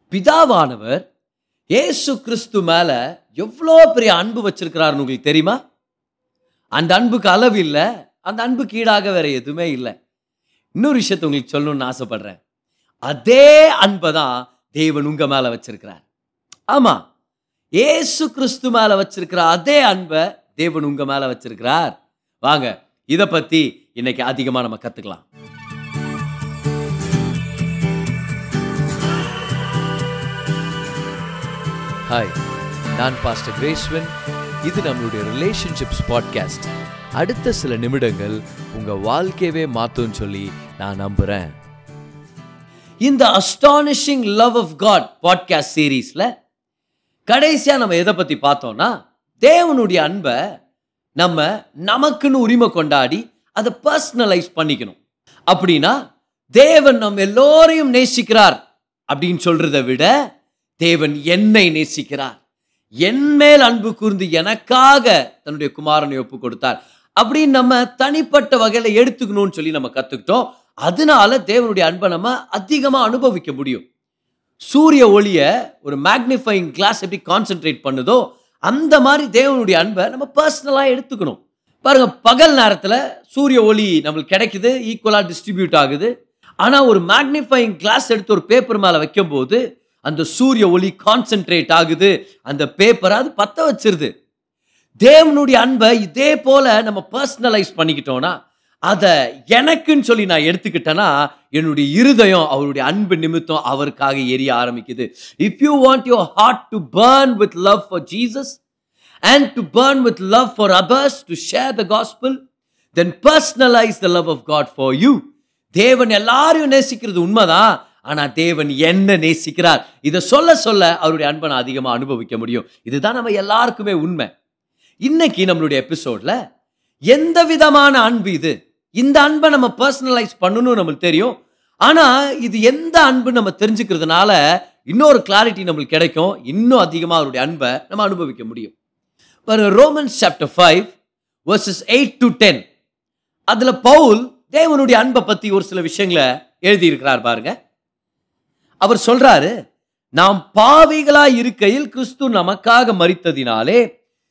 பிதாவானவர் இயேசு கிறிஸ்து மேல எவ்வளோ பெரிய அன்பு வச்சிருக்கிறாருன்னு உங்களுக்கு தெரியுமா அந்த அன்புக்கு அளவு இல்லை அந்த அன்புக்கு ஈடாக வேற எதுவுமே இல்லை இன்னொரு விஷயத்தை உங்களுக்கு சொல்லணும்னு ஆசைப்படுறேன் அதே அன்பை தான் தேவன் உங்க மேல வச்சிருக்கிறார் ஆமா இயேசு கிறிஸ்து மேல வச்சிருக்கிற அதே அன்பை தேவன் உங்க மேல வச்சிருக்கிறார் வாங்க இதை பத்தி இன்னைக்கு அதிகமா நம்ம கத்துக்கலாம் ஹாய் நான் பாஸ்டர் கிரேஸ்வன் இது நம்மளுடைய ரிலேஷன்ஷிப்ஸ் பாட்காஸ்ட் அடுத்த சில நிமிடங்கள் உங்க வாழ்க்கையவே மாத்தும்னு சொல்லி நான் நம்புறேன் இந்த astonishing love of God podcast சீரீஸ்ல கடைசியா நம்ம எதை பத்தி பார்த்தோம்னா தேவனுடைய அன்பை நம்ம நமக்குன்னு உரிமை கொண்டாடி அதை பர்சனலைஸ் பண்ணிக்கணும் அப்படின்னா தேவன் நம்ம எல்லோரையும் நேசிக்கிறார் அப்படின்னு சொல்றதை விட தேவன் என்னை நேசிக்கிறார் என் மேல் அன்பு கூர்ந்து எனக்காக தன்னுடைய குமாரனை ஒப்பு கொடுத்தார் அப்படின்னு நம்ம தனிப்பட்ட வகையில் எடுத்துக்கணும்னு சொல்லி நம்ம கற்றுக்கிட்டோம் அதனால தேவனுடைய அன்பை நம்ம அதிகமாக அனுபவிக்க முடியும் சூரிய ஒளியை ஒரு மேக்னிஃபைங் கிளாஸ் எப்படி கான்சென்ட்ரேட் பண்ணுதோ அந்த மாதிரி தேவனுடைய அன்பை நம்ம பர்சனலாக எடுத்துக்கணும் பாருங்க பகல் நேரத்தில் சூரிய ஒளி நம்மளுக்கு கிடைக்குது ஈக்குவலாக டிஸ்ட்ரிபியூட் ஆகுது ஆனால் ஒரு மேக்னிஃபைங் கிளாஸ் எடுத்து ஒரு பேப்பர் மேலே வைக்கும்போது அந்த சூரிய ஒளி கான்சென்ட்ரேட் ஆகுது அந்த பேப்பரை அது பற்ற வச்சிருது தேவனுடைய அன்பை இதே போல நம்ம பர்சனலைஸ் பண்ணிக்கிட்டோம்னா அதை எனக்குன்னு சொல்லி நான் எடுத்துக்கிட்டேன்னா என்னுடைய இருதயம் அவருடைய அன்பு நிமித்தம் அவருக்காக எரிய ஆரம்பிக்குது if you want your heart to burn with love for Jesus and to burn with love for others to share the gospel then personalise the love of God for you தேவன் எல்லாரையும் நேசிக்கிறது உண்மைதான் ஆனா தேவன் என்ன நேசிக்கிறார் இதை சொல்ல சொல்ல அவருடைய அன்பை நான் அதிகமாக அனுபவிக்க முடியும் இதுதான் நம்ம எல்லாருக்குமே உண்மை இன்னைக்கு நம்மளுடைய எபிசோட்ல எந்த விதமான அன்பு இது இந்த அன்பை நம்ம பர்சனலைஸ் பண்ணணும் நம்மளுக்கு தெரியும் ஆனா இது எந்த அன்பு நம்ம தெரிஞ்சுக்கிறதுனால இன்னொரு கிளாரிட்டி நம்மளுக்கு கிடைக்கும் இன்னும் அதிகமாக அவருடைய அன்பை நம்ம அனுபவிக்க முடியும் பாருங்க Romans chapter five verses eight to ten அதுல பவுல் தேவனுடைய அன்பை பத்தி ஒரு சில விஷயங்களை எழுதியிருக்கிறார் பாருங்க அவர் சொல்றாரு நாம் பாவிகளாய் இருக்கையில் கிறிஸ்து நமக்காக மரித்ததினாலே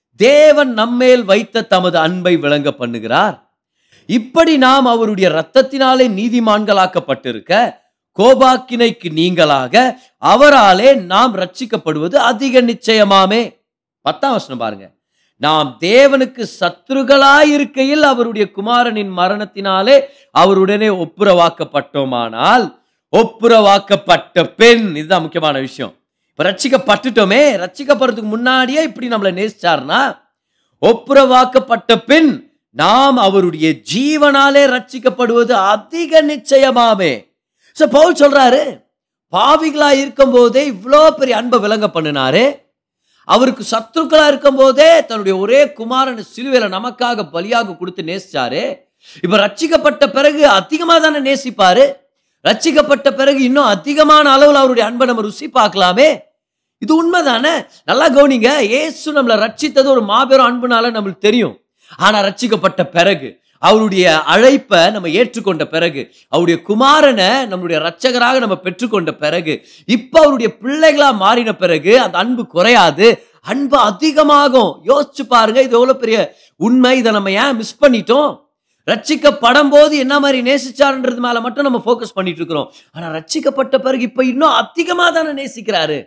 தேவன் நம்மேல் வைத்த தமது அன்பை விளங்க பண்ணுகிறார் இப்படி நாம் அவருடைய இரத்தத்தினாலே நீதிமான்களாக்கப்பட்டிருக்க கோபாக்கினைக்கு நீங்களாக அவராலே நாம் ரட்சிக்கப்படுவது அதிக நிச்சயமாமே பத்தாம் வசனம் பாருங்க நாம் தேவனுக்கு சத்துருகளாயிருக்கையில் அவருடைய குமாரனின் மரணத்தினாலே அவருடனே ஒப்புரவாக்கப்பட்டோமானால் ஒப்புரவாக்கப்பட்ட பெண் இதுதான் முக்கியமான விஷயம் இப்ப ரட்சிக்கப்பட்டுட்டோமே ரட்சிக்கப்படுறதுக்கு முன்னாடியே இப்படி நம்மளை நேசிச்சார்னா ஒப்புரவாக்கப்பட்ட பெண் நாம் அவருடைய ஜீவனாலே ரட்சிக்கப்படுவது அதிக நிச்சயமாமே சோ பவுல் சொல்றாரு பாவிகளா இருக்கும் போதே இவ்வளோ பெரிய அன்பை விளங்க பண்ணினாரு அவருக்கு சத்துருக்களா இருக்கும் போதே தன்னுடைய ஒரே குமாரன் சிலுவையில நமக்காக பலியாக கொடுத்து நேசிச்சாரு இப்ப ரட்சிக்கப்பட்ட பிறகு அதிகமா தானே நேசிப்பாரு ரட்சிக்கப்பட்ட பிறகு இன்னும் அதிகமான அளவில் அவருடைய அன்பை நம்ம ருசி பார்க்கலாமே இது உண்மைதானே நல்லா கவனிங்க ஏசு நம்மளை ரட்சித்தது ஒரு மாபெரும் அன்புனால நம்மளுக்கு தெரியும் ஆனா ரட்சிக்கப்பட்ட பிறகு அவருடைய அழைப்பை நம்ம ஏற்றுக்கொண்ட பிறகு அவருடைய குமாரனை நம்மளுடைய ரட்சகராக நம்ம பெற்றுக்கொண்ட பிறகு இப்ப அவருடைய பிள்ளைகளா மாறின பிறகு அந்த அன்பு குறையாது அன்பு அதிகமாகும் யோசிச்சு பாருங்க இது எவ்வளவு பெரிய உண்மை இதை நம்ம ஏன் மிஸ் பண்ணிட்டோம் ரட்சிக்கப்படும் போது என்ன மாதிரி நேசிச்சாருன்றது மேல மட்டும் நம்ம ஃபோக்கஸ் பண்ணிட்டு இருக்கிறோம் ஆனா ரட்சிக்கப்பட்ட பிறகு இப்ப இன்னும் அதிகமா தானே நேசிக்கிறாரு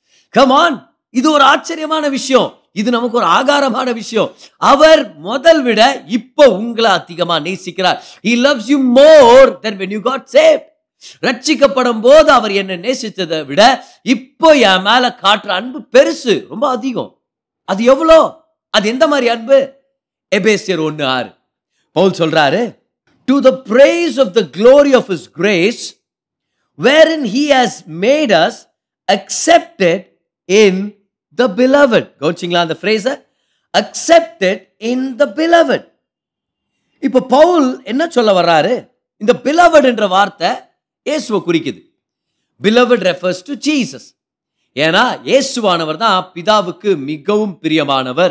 கமான் இது ஒரு ஆச்சரியமான விஷயம் இது நமக்கு ஒரு ஆகாரமான விஷயம் அவர் முதல் விட இப்ப உங்களை அதிகமா நேசிக்கிறார் he loves you more than when you got saved ரட்சிக்கப்படும் போது அவர் என்ன நேசித்ததை விட இப்போ என் மேல காட்டுற அன்பு பெருசு ரொம்ப அதிகம் அது எவ்வளோ அது எந்த மாதிரி அன்பு எபேசியர் ஒன்று ஆறு பவுல் சொல்றாரு to the praise of the glory of his grace wherein he has made us accepted in the beloved கவனிச்சிங்களா அந்த ஃப்ரேஸ accepted in the beloved இப்போ பவுல் என்ன சொல்ல வர்றாரு இந்த beloved என்ற வார்த்தை இயேசுவை குறிக்குது beloved refers to ஜீசஸ் ஏன்னா இயேசுவானவர் தான் பிதாவுக்கு மிகவும் பிரியமானவர்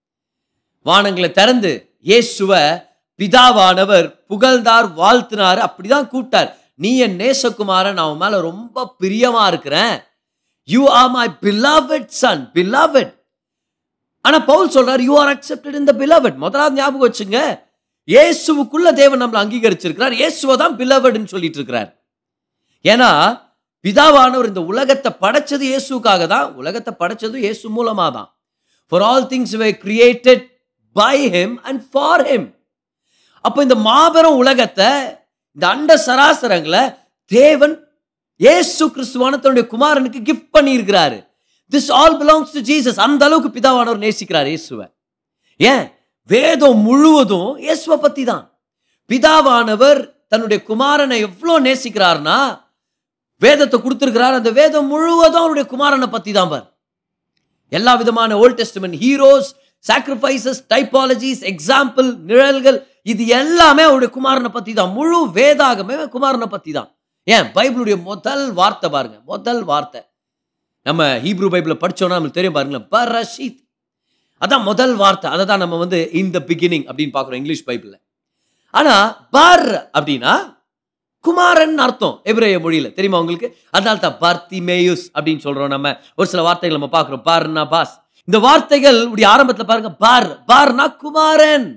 வானங்களை திறந்து இயேசுவ பிதாவானவர் புகழ்ந்தார் வாழ்த்தினார் அப்படிதான் கூப்பிட்டார் நீ என் நேசகுமாரன் நான் உன் மேல ரொம்ப பிரியமா இருக்கிறேன் you are my beloved son beloved ஆனா பவுல் சொல்றாரு you are accepted in the beloved முதலாவது ஞாபகம் வச்சுங்க இயேசுவுக்குள்ள தேவன் நம்மளை அங்கீகரிச்சிருக்கிறார் இயேசுவை தான் பிலவட்னு சொல்லிட்டு இருக்கிறார் ஏன்னா பிதாவானவர் இந்த உலகத்தை படைச்சது இயேசுக்காக தான் உலகத்தை படைச்சது இயேசு மூலமா தான் for all things were created by him and for him அப்போ இந்த மாபெரும் உலகத்தை இந்த அண்ட சராசரங்களை தேவன் இயேசு கிறிஸ்துவான தன்னுடைய குமாரனுக்கு கிஃப்ட் பண்ணியிருக்கிறாரு this all belongs to Jesus அந்த அளவுக்கு பிதாவானவர் நேசிக்கிறார் இயேசுவை ஏன் வேதம் முழுவதும் இயேசுவை பத்தி தான் பிதாவானவர் தன்னுடைய குமாரனை எவ்வளோ நேசிக்கிறார்னா வேதத்தை கொடுத்திருக்கிறார் அந்த வேதம் முழுவதும் அவருடைய குமாரனை பத்தி தான் பார் எல்லா விதமான old testament heroes sacrifices typologies example நிழல்கள் இது எல்லாமே அவருடைய குமாரனை பத்தி தான் முழு வேதாகமே குமாரனை பத்தி தான் ஏன் பைபிளுடைய முதல் வார்த்தை பாருங்க முதல் வார்த்தை நம்ம ஹீப்ரூ பைபிளை படிச்சோம்னா நமக்கு தெரியும் பாருங்களேன் பரஷித் அதான் முதல் வார்த்தை அதை தான் நம்ம வந்து இன் த பிகினிங் அப்படின்னு பார்க்குறோம் இங்கிலீஷ் பைபிளில் ஆனால் பர் அப்படின்னா குமாரன் அர்த்தம் எபிரேய மொழியில் தெரியுமா உங்களுக்கு அதனால தான் பர்த்திமேயுஸ் அப்படின்னு சொல்றோம் நம்ம ஒரு சில வார்த்தைகள் நம்ம பார்க்குறோம் பார்னா பாஸ் இந்த வார்த்தைகள் உடைய ஆரம்பத்தில் பாருங்க பார் பார்னா குமாரன்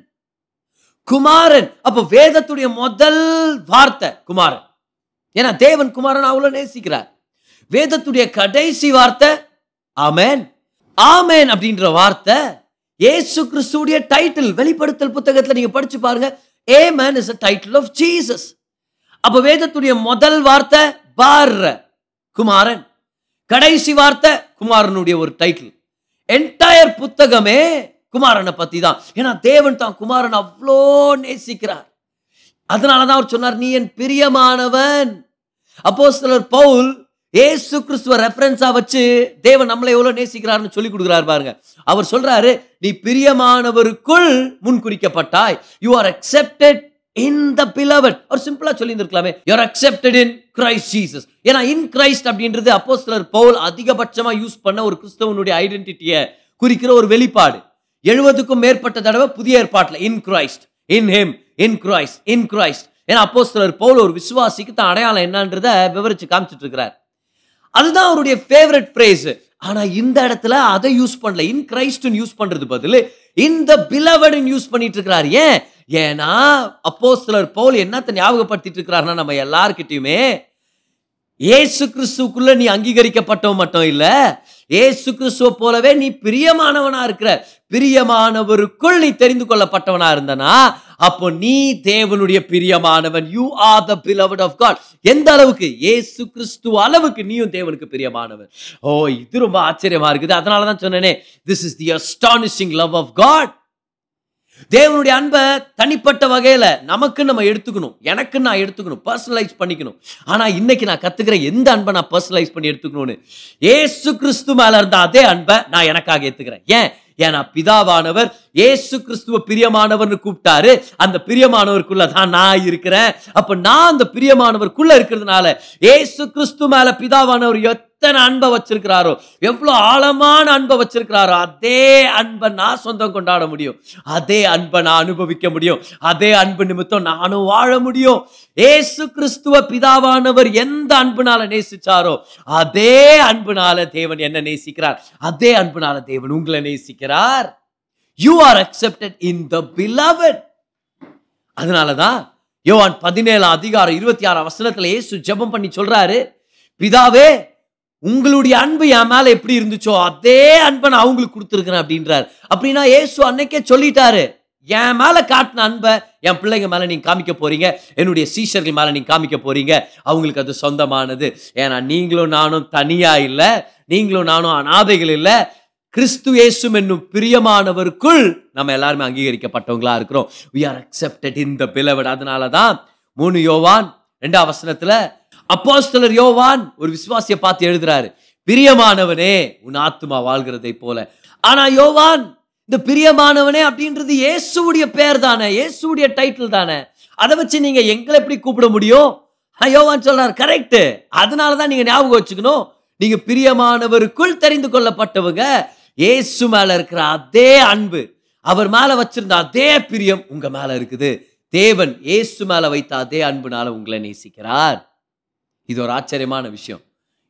குமாரன் அப்போ வேதத்துடைய முதல் வார்த்தை குமாரன் ஏன்னா தேவன் குமாரன் அவ்வளோ நேசிக்கிறார் வேதத்துடைய கடைசி வார்த்தை ஆமேன் ஆமேன் அப்படின்ற வார்த்தை ஏசு கிறிஸ்துடைய டைட்டில் வெளிப்படுத்தல் புத்தகத்தில் நீங்க படிச்சு பாருங்க amen is a title of Jesus அப்ப வேதத்துடைய முதல் வார்த்தை பார் குமாரன் கடைசி வார்த்தை குமாரனுடைய ஒரு டைட்டில் என்டையர் புத்தகமே குமாரனை பத்தி தான் ஏன்னா தேவன் தான் குமாரன் அவ்வளோ நேசிக்கிறார் அதனால தான் அவர் சொன்னார் நீ என் பிரியமானவன் அப்போ சிலர் பவுல் ஏசு கிறிஸ்துவ ரெஃபரன்ஸா வச்சு தேவன் நம்மளை எவ்வளவு நேசிக்கிறார்னு சொல்லி கொடுக்குறாரு பாருங்க அவர் சொல்றாரு நீ பிரியமானவருக்குள் முன்குறிக்கப்பட்டாய் you are accepted in the beloved அவர் சிம்பிளா சொல்லி இருந்திருக்கலாமே you are accepted in Christ Jesus ஏன்னா இன் கிரைஸ்ட் அப்படின்றது அப்போ சிலர் பவுல் அதிகபட்சமா யூஸ் பண்ண ஒரு கிறிஸ்தவனுடைய ஐடென்டிட்டியை குறிக்கிற ஒரு வெளிப்பாடு எழுபதுக்கும் மேற்பட்ட தடவை புதிய ஏற்பாட்டில் in Christ in him in Christ in Christ ஏன்னா அப்போ சிலர் பவுல் ஒரு விசுவாசிக்கு தான் அடையாளம் என்னன்றதை விவரிச்சு காமிச்சிட்டு இருக்கிறார் அதுதான் அவருடைய ஃபேவரட் ஃப்ரேஸ் ஆனா இந்த இடத்துல அதை யூஸ் பண்ணல இன் கிரைஸ்ட்னு யூஸ் பண்றது பதில் இந்த பிலவடன் யூஸ் பண்ணிட்டு இருக்கிறார் ஏன் ஏன்னா அப்போ சிலர் பவுல் என்னத்தை ஞாபகப்படுத்திட்டு இருக்கிறாருன்னா நம்ம எல்லார்கிட்டயுமே ஏசு கிறிஸ்துக்குள்ள நீ அங்கீகரிக்கப்பட்டவன் மட்டும் இல்ல ஏசு கிறிஸ்துவ போலவே நீ பிரியமானவனா இருக்கிற பிரியமானவருக்குள் நீ தெரிந்து கொள்ளப்பட்டவனா இருந்தனா அப்போ நீ தேவனுடைய பிரியமானவன் you are the beloved of God எந்த அளவுக்கு ஏசு கிறிஸ்து அளவுக்கு நீயும் தேவனுக்கு பிரியமானவன் ஓ இது ரொம்ப ஆச்சரியமா இருக்குது அதனால தான் சொன்னேனே this is the astonishing love of God தேவனுடைய அன்பை தனிப்பட்ட வகையில நமக்கு நம்ம எடுத்துக்கணும் எனக்கு நான் எடுத்துக்கணும் பர்சனலைஸ் பண்ணிக்கணும் ஆனா இன்னைக்கு நான் கத்துக்கிற எந்த அன்பை நான் பர்சனலைஸ் பண்ணி எடுத்துக்கணும்னு ஏசு கிறிஸ்து மேல இருந்த அதே அன்பை நான் எனக்காக எடுத்துக்கிறேன் ஏன் ஏன்னா பிதாவானவர் ஏசு கிறிஸ்துவ பிரியமானவர்னு கூப்பிட்டாரு அந்த பிரியமானவருக்குள்ள தான் நான் இருக்கிறேன் அப்ப நான் அந்த பிரியமானவருக்குள்ள இருக்கிறதுனால ஏசு கிறிஸ்து மேல பிதாவானவர் எத்தனை அன்பை வச்சிருக்கிறாரோ எவ்வளவு ஆழமான அன்பை வச்சிருக்கிறாரோ அதே அன்பை நான் சொந்தம் கொண்டாட முடியும் அதே அன்பை நான் அனுபவிக்க முடியும் அதே அன்பு நிமித்தம் நானும் வாழ முடியும் ஏசு கிறிஸ்துவ பிதாவானவர் எந்த அன்புனால நேசிச்சாரோ அதே அன்புனால தேவன் என்ன நேசிக்கிறார் அதே அன்புனால தேவன் உங்களை நேசிக்கிறார் you are accepted in the beloved அதனாலதான் யோவான் பதினேழாம் அதிகாரம் இருபத்தி ஆறாம் வசனத்துல இயேசு ஜெபம் பண்ணி சொல்றாரு பிதாவே உங்களுடைய அன்பு என் மேல எப்படி இருந்துச்சோ அதே அன்பை நான் அவங்களுக்கு கொடுத்துருக்கிறேன் அப்படின்றார் அப்படின்னா இயேசு அன்னைக்கே சொல்லிட்டாரு என் மேல காட்டின அன்பை என் பிள்ளைங்க மேல நீங்க காமிக்க போறீங்க என்னுடைய சீஷர்கள் மேல நீங்க காமிக்க போறீங்க அவங்களுக்கு அது சொந்தமானது ஏன்னா நீங்களும் நானும் தனியா இல்ல நீங்களும் நானும் அனாதைகள் இல்ல கிறிஸ்து இயேசும் என்னும் பிரியமானவருக்குள் நம்ம எல்லாருமே அங்கீகரிக்கப்பட்டவங்களா இருக்கிறோம் we are accepted in the beloved அதனால தான் மூணு யோவான் ரெண்டாம் வசனத்துல அப்போஸ்தலர் யோவான் ஒரு விசுவாசியை பார்த்து எழுதுறாரு பிரியமானவனே உன் ஆத்துமா வாழ்கிறதை போல ஆனா யோவான் இந்த பிரியமானவனே அப்படின்றது இயேசுவுடைய பேர் தானே இயேசுவுடைய டைட்டில் தானே அதை வச்சு நீங்க எங்களை எப்படி கூப்பிட முடியும் ஆனா, யோவான் சொல்றார் கரெக்ட் அதனால தான் நீங்க ஞாபகம் வச்சுக்கணும் நீங்க பிரியமானவருக்குள் தெரிந்து கொள்ளப்பட்டவங்க இயேசு மேல இருக்கிற அதே அன்பு அவர் மேல வச்சிருந்த அதே பிரியம் உங்க மேல இருக்குது தேவன் இயேசு மேல வைத்த அதே அன்புனால உங்களை நேசிக்கிறார் இது ஒரு ஆச்சரியமான விஷயம்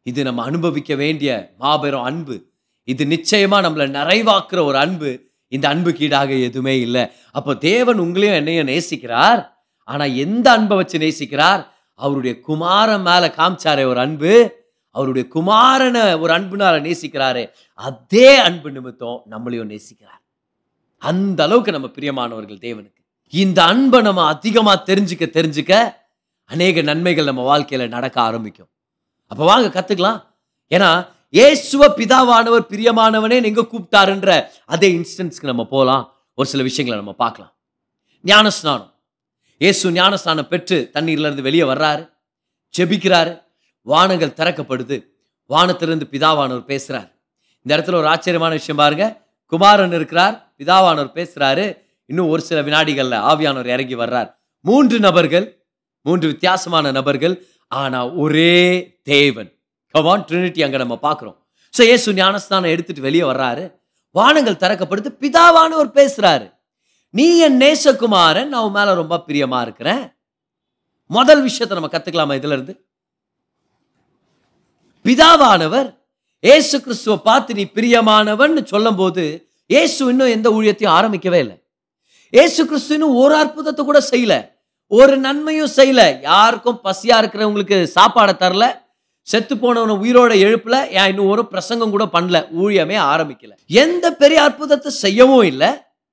இது நம்ம அனுபவிக்க வேண்டிய மாபெரும் அன்பு இது நிச்சயமா நம்மளை நிறைவாக்குற ஒரு அன்பு இந்த அன்புக்கு ஈடாக எதுவுமே இல்லை அப்போ தேவன் உங்களையும் என்னையும் நேசிக்கிறார் ஆனா எந்த அன்பை வச்சு நேசிக்கிறார் அவருடைய குமாரன் மேல காமிச்சாரே ஒரு அன்பு அவருடைய குமாரனை ஒரு அன்புனால நேசிக்கிறாரே அதே அன்பு நிமித்தம் நம்மளையும் நேசிக்கிறார் அந்த அளவுக்கு நம்ம பிரியமானவர்கள் தேவனுக்கு இந்த அன்பை நம்ம அதிகமா தெரிஞ்சுக்க தெரிஞ்சுக்க அநேக நன்மைகள் நம்ம வாழ்க்கையில நடக்க ஆரம்பிக்கும் அப்ப வாங்க கத்துக்கலாம் ஏன்னா இயேசுவ பிதாவானவர் பிரியமானவனே நீங்க கூப்பிட்டாருன்ற அதே இன்ஸ்டன்ஸ்க்கு நம்ம போகலாம் ஒரு சில விஷயங்களை நம்ம பார்க்கலாம் ஞானஸ்நானம் இயேசு ஞானஸ்நானம் பெற்று தண்ணீர்ல இருந்து வெளியே வர்றாரு ஜெபிக்கிறாரு வானங்கள் திறக்கப்படுது வானத்திலிருந்து பிதாவானவர் பேசுறார் இந்த இடத்துல ஒரு ஆச்சரியமான விஷயம் பாருங்க குமாரன் இருக்கிறார் பிதாவானவர் பேசுறாரு இன்னும் ஒரு சில வினாடிகள்ல ஆவியானவர் இறங்கி வர்றார் மூன்று நபர்கள் மூன்று வித்தியாசமான நபர்கள் ஆனா ஒரே தேவன் கவான் ட்ரினிட்டி அங்க நம்ம பார்க்கிறோம் ஸோ இயேசு ஞானஸ்தானம் எடுத்துட்டு வெளியே வர்றாரு வானங்கள் திறக்கப்படுது பிதாவானவர் பேசுறாரு நீ என் நேசகுமாரன் நான் உன் மேல ரொம்ப பிரியமா இருக்கிறேன் முதல் விஷயத்தை நம்ம கத்துக்கலாமா இதுல இருந்து பிதாவானவர் இயேசு கிறிஸ்துவை பார்த்து நீ பிரியமானவன் சொல்லும்போது இயேசு இன்னும் எந்த ஊழியத்தையும் ஆரம்பிக்கவே இல்லை இயேசு கிறிஸ்து இன்னும் ஒரு அற்புதத்தை கூட செய்யல ஒரு நன்மையும் செய்யல யாருக்கும் பசியா இருக்கிறவங்களுக்கு சாப்பாடை தரல செத்து போனவன உயிரோட எழுப்புல ஏன் இன்னும் ஒரு பிரசங்கம் கூட பண்ணல ஊழியமே ஆரம்பிக்கல எந்த பெரிய அற்புதத்தை செய்யவும் இல்லை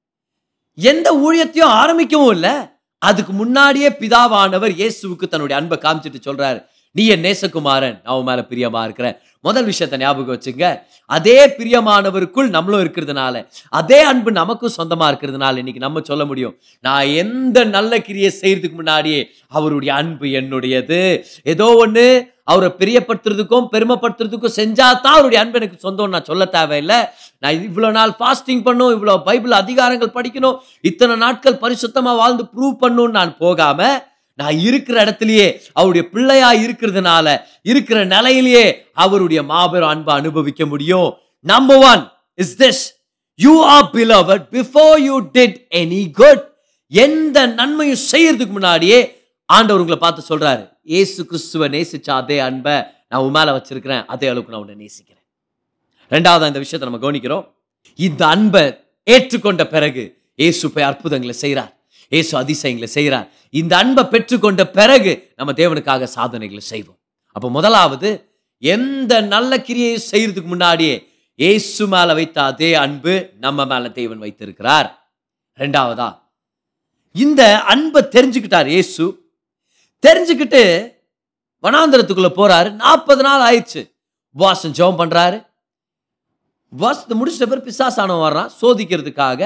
எந்த ஊழியத்தையும் ஆரம்பிக்கவும் இல்லை அதுக்கு முன்னாடியே பிதாவானவர் இயேசுவுக்கு தன்னுடைய அன்பை காமிச்சிட்டு சொல்றாரு நீ என் நேசகுமாரன் நான் உன் மேல பிரியமா இருக்கிறேன் முதல் விஷயத்தை ஞாபகம் வச்சுங்க அதே பிரியமானவருக்குள் நம்மளும் இருக்கிறதுனால அதே அன்பு நமக்கும் சொந்தமா இருக்கிறதுனால இன்னைக்கு நம்ம சொல்ல முடியும் நான் எந்த நல்ல கிரியை செய்யறதுக்கு முன்னாடியே அவருடைய அன்பு என்னுடையது ஏதோ ஒண்ணு அவரை பிரியப்படுத்துறதுக்கும் பெருமைப்படுத்துறதுக்கும் செஞ்சா தான் அவருடைய அன்பு எனக்கு சொந்தம் நான் சொல்ல தேவையில்லை நான் இவ்வளோ நாள் ஃபாஸ்டிங் பண்ணும் இவ்வளோ பைபிள் அதிகாரங்கள் படிக்கணும் இத்தனை நாட்கள் பரிசுத்தமா வாழ்ந்து ப்ரூவ் பண்ணணும்னு நான் போகாம நான் இருக்கிற இடத்துலயே அவருடைய பிள்ளையா இருக்கிறதுனால இருக்கிற நிலையிலேயே அவருடைய மாபெரும் அன்பை அனுபவிக்க முடியும் number one is this you are beloved before you did any good எந்த நன்மையும் செய்யறதுக்கு முன்னாடியே ஆண்டவர் உங்களை பார்த்து சொல்றாரு ஏசு கிறிஸ்துவை நேசிச்ச அதே அன்பை நான் உன் மேல வச்சிருக்கிறேன் அதே அளவுக்கு நான் உன்னை நேசிக்கிறேன் ரெண்டாவது இந்த விஷயத்தை நம்ம கவனிக்கிறோம் இந்த அன்பை ஏற்றுக்கொண்ட பிறகு இயேசு போய் அற்புதங்களை செய்கிறார் இயேசு அதிசயங்களை செய்கிறார் இந்த அன்பை பெற்றுக்கொண்ட பிறகு நம்ம தேவனுக்காக சாதனைகளை செய்வோம் அப்போ முதலாவது எந்த நல்ல கிரியை செய்யறதுக்கு முன்னாடியே இயேசு மேல வைத்த அதே அன்பு நம்ம மேல தேவன் வைத்திருக்கிறார் ரெண்டாவதா இந்த அன்பை தெரிஞ்சுக்கிட்டார் இயேசு தெரிஞ்சுக்கிட்டு வனாந்தரத்துக்குள்ள போறாரு நாற்பது நாள் ஆயிடுச்சு உபவாசம் ஜெபம் பண்றாரு உபவாசத்தை முடிச்சிட்ட பிறகு பிசாசானவன் வர்றான் சோதிக்கிறதுக்காக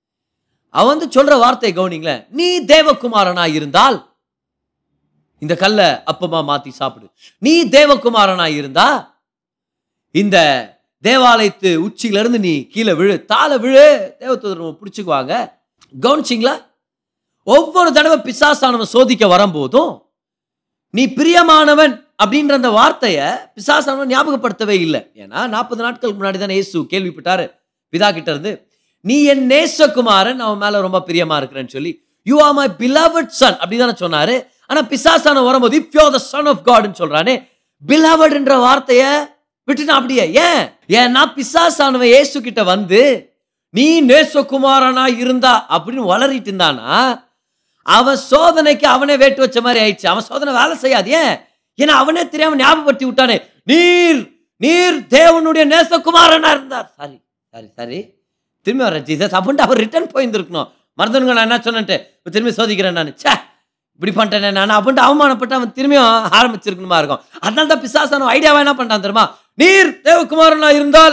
அவன் வந்து சொல்ற வார்த்தை கவனிங்களேன் நீ தேவகுமாரனா இருந்தால் இந்த கல்லை அப்பமா மாத்தி சாப்பிடு நீ தேவகுமாரனா இருந்தா இந்த தேவாலயத்து உச்சியில இருந்து நீ கீழே விழு தாழ விழு தேவதூதர் பிடிச்சுக்குவாங்க கவனிச்சிங்களா ஒவ்வொரு தடவை பிசாசானவன் சோதிக்க வரும்போதும் நீ பிரியமானவன் அப்படின்ற அந்த வார்த்தையை பிசாசானவன் ஞாபகப்படுத்தவே இல்லை ஏன்னா நாற்பது நாட்களுக்கு முன்னாடி தான் இயேசு கேள்விப்பட்டாரு பிதா கிட்ட இருந்து நீ என் நேசகுமாரன் அவன் மேல ரொம்ப பிரியமா இருக்கிறேன்னு சொல்லி you are my beloved son அப்படிதானே சொன்னாரு ஆனா பிசாசான வரும்போது if you the son of காட்னு சொல்றானே பிலவட்ன்ற வார்த்தைய விட்டுட்டான் அப்படியே ஏன் ஏன்னா பிசாசானவன் இயேசு கிட்ட வந்து நீ நேசகுமாரனா இருந்தா அப்படின்னு வளரிட்டு இருந்தானா அவன் சோதனைக்கு அவனே வேட்டு வச்ச மாதிரி ஆயிடுச்சு அவன் சோதனை வேலை செய்யாது ஏன் ஏன்னா அவனே தெரியாம ஞாபகப்படுத்தி விட்டானே நீர் நீர் தேவனுடைய நேசகுமாரனா இருந்தார் சாரி சாரி சாரி திரும்பி வர ஜீசஸ் அப்படின்ட்டு அவர் ரிட்டர்ன் போயிருந்துருக்கணும் மறந்துடுங்க நான் என்ன சொன்னேன்ட்டு இப்போ திரும்பி சோதிக்கிறேன் நான் ச்சே இப்படி பண்ணிட்டேனே நான் அப்படின்ட்டு அவமானப்பட்டு அவன் திரும்பியும் ஆரம்பிச்சிருக்கணுமா இருக்கும் அதனால தான் பிசாசான ஐடியாவா என்ன பண்ணிட்டான் தெரியுமா நீர் தேவகுமாரனா இருந்தால்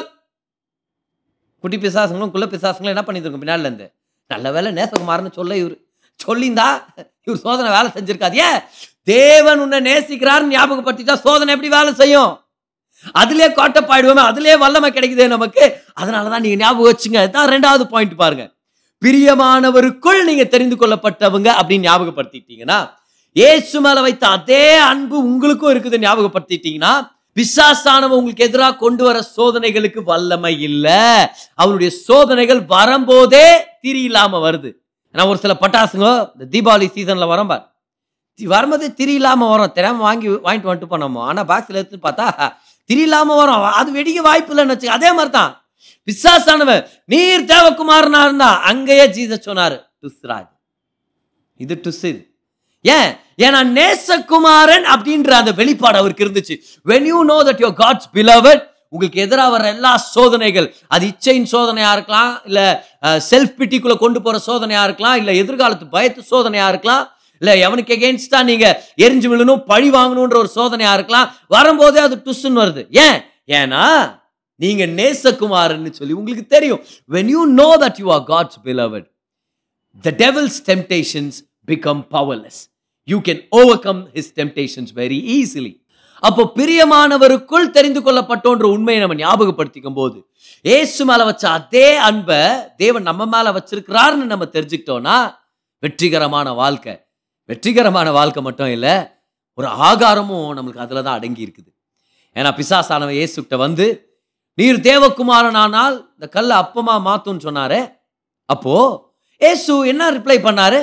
குட்டி பிசாசுங்களும் குள்ள பிசாசுங்களும் என்ன பண்ணியிருக்கும் பின்னால இருந்து நல்ல வேலை நேசகுமாரன்னு சொல்ல இவர் சொல்லிந்தா இவர் சோதனை வேலை செஞ்சிருக்காது ஏன் தேவன் உன்னை நேசிக்கிறார்னு ஞாபகப்படுத்திட்டா சோதனை எப்படி வேலை செய்யும் அதுலயே கோட்டப்பாயிடுவோமே அதுலயே வல்லமை கிடைக்குதே நமக்கு அதனாலதான் நீங்க ஞாபகம் வச்சுங்க இதுதான் ரெண்டாவது பாயிண்ட் பாருங்க பிரியமானவருக்குள் நீங்க தெரிந்து கொள்ளப்பட்டவங்க அப்படின்னு ஞாபகப்படுத்திட்டீங்கன்னா இயேசு மேல வைத்த அதே அன்பு உங்களுக்கும் இருக்குது ஞாபகப்படுத்திட்டீங்கன்னா பிசாசானவன் உங்களுக்கு எதிராக கொண்டு வர சோதனைகளுக்கு வல்லமை இல்ல அவனுடைய சோதனைகள் வரும்போதே திரி இல்லாம வருது நான் ஒரு சில பட்டாசுங்க இந்த தீபாவளி சீசன்ல வரோம் பார் தி- வரும்போதே திரி இல்லாம வரும் தெரியாம வாங்கி வாங்கிட்டு வந்துட்டு போனோமோ ஆனா பாக்ஸ்ல எடுத்து பார்த்தா திரி இல்லாம வரும் அது வெடிக்க வாய்ப்பு இல்லைன்னு வச்சு அதே மாதிரி தான் பிசாசானவன் நீர் தேவகுமாரனா இருந்தா அங்கேயே ஜீசஸ் சொன்னாரு டுஸ்ராஜ் இது டுஸ் இது ஏன் ஏன்னா நேசகுமாரன் அப்படின்ற அந்த வெளிப்பாடு அவருக்கு இருந்துச்சு when you know that your God's beloved உங்களுக்கு எதிராக வர்ற எல்லா சோதனைகள் அது இச்சையின் சோதனையா இருக்கலாம் இல்ல செல்ஃப் பிட்டிக்குள்ள கொண்டு போற சோதனையா இருக்கலாம் இல்ல எதிர்காலத்து பயத்து சோதனையா இருக்கலாம் இல்ல எவனுக்கு எகெயின்ஸ்டா நீங்க எரிஞ்சு விழணும் பழி வாங்கணும்ன்ற ஒரு சோதனையா இருக்கலாம் வரும்போதே அது டுஸ்ன்னு வருது ஏன் ஏன்னா நீங்க நேசகுமாரன்னு சொல்லி உங்களுக்கு தெரியும் when you know that you are God's beloved the devil's temptations become powerless you can overcome his temptations very easily அப்போ பிரியமானவருக்குள் தெரிந்து கொள்ளப்பட்டோன்ற உண்மையை நம்ம ஞாபகப்படுத்திக்கும் போது ஏசு மேல வச்ச அதே அன்பை தேவன் நம்ம மேல வச்சிருக்கிறாருன்னு நம்ம தெரிஞ்சுக்கிட்டோம்னா வெற்றிகரமான வாழ்க்கை வெற்றிகரமான வாழ்க்கை மட்டும் இல்லை ஒரு ஆகாரமும் நம்மளுக்கு அதில் தான் அடங்கி இருக்குது ஏன்னா பிசாசானவன் இயேசுகிட்ட வந்து நீர் தேவகுமாரனானால் இந்த கல்லை அப்பமா மாத்தும்னு சொன்னாரே அப்போ ஏசு என்ன ரிப்ளை பண்ணாரு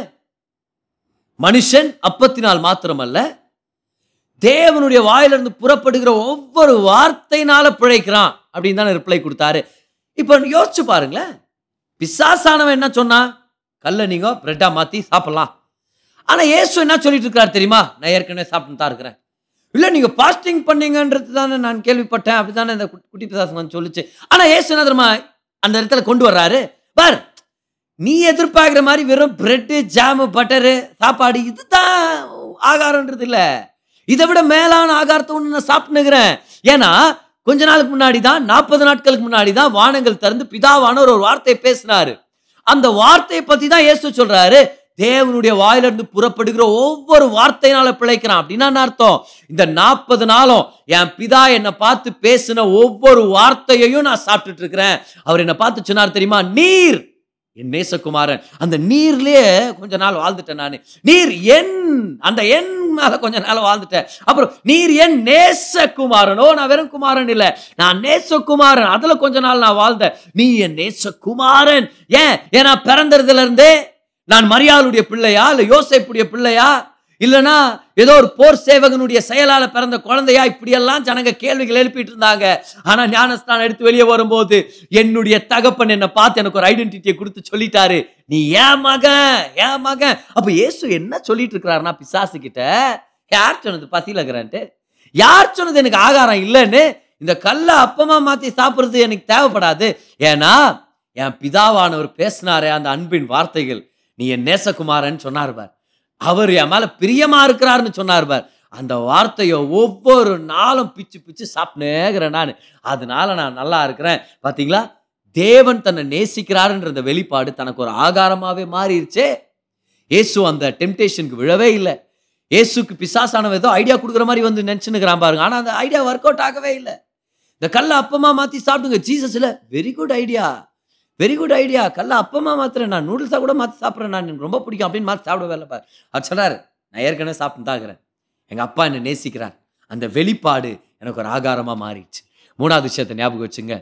மனுஷன் அப்பத்தினால் மாத்திரமல்ல தேவனுடைய வாயிலிருந்து புறப்படுகிற ஒவ்வொரு வார்த்தையினால பிழைக்கிறான் அப்படின்னு தானே ரிப்ளை கொடுத்தாரு இப்போ யோசிச்சு பாருங்களேன் பிசாசானவன் என்ன சொன்னா கல்லை நீங்க பிரெட்டா மாத்தி சாப்பிடலாம் ஆனா இயேசு என்ன சொல்லிட்டு இருக்காரு தெரியுமா நான் ஏற்கனவே சாப்பிட்டு தான் இருக்கிறேன் இல்ல நீங்க பாஸ்டிங் பண்ணீங்கன்றது தானே நான் கேள்விப்பட்டேன் அப்படிதானே இந்த குட்டி- குட்டி பிசாசம் வந்து சொல்லுச்சு ஆனா இயேசு என்ன தெரியுமா அந்த இடத்துல கொண்டு வர்றாரு பார் நீ எதிர்பார்க்குற மாதிரி வெறும் பிரெட்டு ஜாமு பட்டரு சாப்பாடு இதுதான் ஆகாரம்ன்றது இல்ல இதை விட மேலான ஆகாரத்தை ஒன்று நான் சாப்பிட்டுனுக்கிறேன் ஏன்னா கொஞ்ச நாளுக்கு முன்னாடி தான் நாற்பது நாட்களுக்கு முன்னாடி தான் வானங்கள் திறந்து பிதாவானவர் ஒரு வார்த்தையை பேசினாரு அந்த வார்த்தையை பத்தி தான் இயேசு சொல்றாரு தேவனுடைய வாயிலிருந்து புறப்படுகிற ஒவ்வொரு வார்த்தையினால பிழைக்கிறான் அப்படின்னா என்ன அர்த்தம் இந்த நாற்பது நாளும் என் பிதா என்னை பார்த்து பேசின ஒவ்வொரு வார்த்தையையும் நான் சாப்பிட்டுட்டு இருக்கிறேன் அவர் என்னை பார்த்து சொன்னார் தெரியுமா நீர் என் நேசகுமாரன் அந்த நீர்லயே கொஞ்ச நாள் வாழ்ந்துட்டேன் நான் நீர் என் அந்த என் மேல கொஞ்ச நாள் வாழ்ந்துட்டேன் அப்புறம் நீர் என் நேசகுமாரனோ நான் வெறும் குமாரன் இல்ல நான் நேசகுமாரன் அதுல கொஞ்ச நாள் நான் வாழ்ந்தேன் நீ என் நேசகுமாரன் ஏன் ஏன்னா பிறந்ததுல இருந்தே நான் மரியாளுடைய பிள்ளையா இல்ல யோசேப்புடைய பிள்ளையா இல்லனா ஏதோ ஒரு போர் சேவகனுடைய செயலால பிறந்த குழந்தையா இப்படியெல்லாம் ஜனங்க கேள்விகள் எழுப்பிட்டு இருந்தாங்க ஆனா ஞானஸ்தானம் எடுத்து வெளியே வரும்போது என்னுடைய தகப்பன் என்னை பார்த்து எனக்கு ஒரு ஐடென்டிட்டியை கொடுத்து சொல்லிட்டாரு நீ ஏன் மகன் ஏன் மகன் அப்ப இயேசு என்ன சொல்லிட்டு இருக்கிறாருன்னா பிசாசு கிட்ட யார் சொன்னது பசியில இருக்கிறான்ட்டு யார் சொன்னது எனக்கு ஆகாரம் இல்லைன்னு இந்த கல்லை அப்பமா மாத்தி சாப்பிடுறது எனக்கு தேவைப்படாது ஏன்னா என் பிதாவானவர் பேசினாரே அந்த அன்பின் வார்த்தைகள் நீ என் நேசகுமாரன் சொன்னார் பார் அவர் என் மேல பிரியமா இருக்கிறாருன்னு சொன்னார் பார் அந்த வார்த்தையை ஒவ்வொரு நாளும் பிச்சு பிச்சு சாப்பிட்டேங்கிறேன் நான் அதனால நான் நல்லா இருக்கிறேன் பாத்தீங்களா தேவன் தன்னை நேசிக்கிறாருன்ற அந்த வெளிப்பாடு தனக்கு ஒரு ஆகாரமாவே மாறிடுச்சே இயேசு அந்த டெம்டேஷனுக்கு விழவே இல்லை இயேசுக்கு பிசாசானவன் ஏதோ ஐடியா கொடுக்குற மாதிரி வந்து நினச்சுன்னுக்கிறான் பாருங்க ஆனால் அந்த ஐடியா ஒர்க் அவுட் ஆகவே இல்லை இந்த கல்லை அப்பமா மாற்றி சாப்பிடுங்க ஜீசஸ் இல்லை very good idea very good idea கல்லை அப்பமா மாத்துறேன் நான் நூடுல்ஸாக கூட மாற்றி சாப்பிட்றேன் நான் எனக்கு ரொம்ப பிடிக்கும் அப்படின்னு மாற்றி சாப்பிடவே இல்லை பாரு அது சொன்னார் நான் ஏற்கனவே சாப்பிட்டு தான் இருக்கிறேன் எங்கள் அப்பா என்னை நேசிக்கிறார் அந்த வெளிப்பாடு எனக்கு ஒரு ஆகாரமாக மாறிடுச்சு மூணாவது விஷயத்தை ஞாபகம் வச்சுங்க